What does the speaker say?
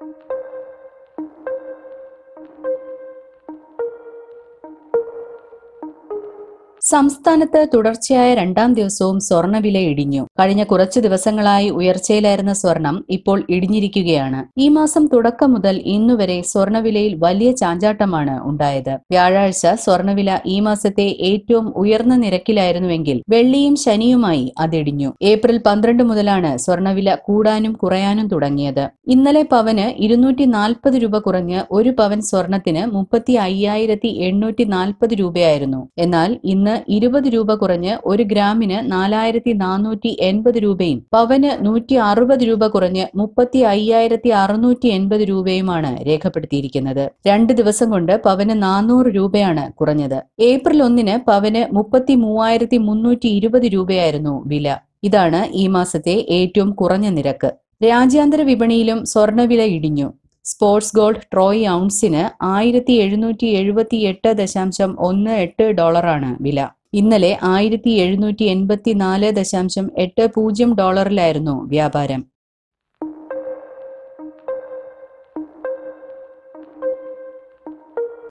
സംസ്ഥാനത്ത് തുടർച്ചയായ രണ്ടാം ദിവസവും സ്വർണ്ണവില ഇടിഞ്ഞു കഴിഞ്ഞ കുറച്ചു ദിവസങ്ങളായി ഉയർച്ചയിലായിരുന്ന സ്വർണം ഇപ്പോൾ ഇടിഞ്ഞിരിക്കുകയാണ് ഈ മാസം തുടക്കം മുതൽ ഇന്നുവരെ സ്വർണ്ണവിലയിൽ വലിയ ചാഞ്ചാട്ടമാണ് ഉണ്ടായത് വ്യാഴാഴ്ച സ്വർണ്ണവില ഈ മാസത്തെ ഏറ്റവും ഉയർന്ന നിരക്കിലായിരുന്നുവെങ്കിൽ വെള്ളിയും ശനിയുമായി അതിടിഞ്ഞു ഏപ്രിൽ പന്ത്രണ്ട് മുതലാണ് സ്വർണ്ണവില കൂടാനും കുറയാനും തുടങ്ങിയത് ഇന്നലെ പവന് ഇരുന്നൂറ്റി നാൽപ്പത് രൂപ കുറഞ്ഞ് ഒരു പവൻ സ്വർണത്തിന് മുപ്പത്തി അയ്യായിരത്തി എണ്ണൂറ്റി നാൽപ്പത് രൂപയായിരുന്നു എന്നാൽ ഇന്ന് ഇരുപത് രൂപ കുറഞ്ഞ് ഒരു ഗ്രാമിന് നാലായിരത്തി നാനൂറ്റി എൺപത് രൂപയും പവന് നൂറ്റി അറുപത് രൂപ കുറഞ്ഞ് മുപ്പത്തി അയ്യായിരത്തി അറുന്നൂറ്റി എൺപത് രൂപയുമാണ് രേഖപ്പെടുത്തിയിരിക്കുന്നത് രണ്ട് ദിവസം കൊണ്ട് പവന് നാനൂറ് രൂപയാണ് കുറഞ്ഞത് ഏപ്രിൽ ഒന്നിന് പവന് മുപ്പത്തി മൂവായിരത്തി മുന്നൂറ്റി ഇരുപത് രൂപയായിരുന്നു വില ഇതാണ് ഈ മാസത്തെ ഏറ്റവും കുറഞ്ഞ നിരക്ക് രാജ്യാന്തര വിപണിയിലും സ്വർണ്ണവില ഇടിഞ്ഞു സ്പോർട്സ് ഗോൾഡ് ട്രോയ് ഔൺസിന് ആയിരത്തി എഴുന്നൂറ്റി എഴുപത്തി എട്ട് ദശാംശം ഒന്ന് എട്ട് ഡോളറാണ് വില ഇന്നലെ ആയിരത്തി എഴുന്നൂറ്റി എൺപത്തി നാല് ദശാംശം എട്ട് പൂജ്യം ഡോളറിലായിരുന്നു വ്യാപാരം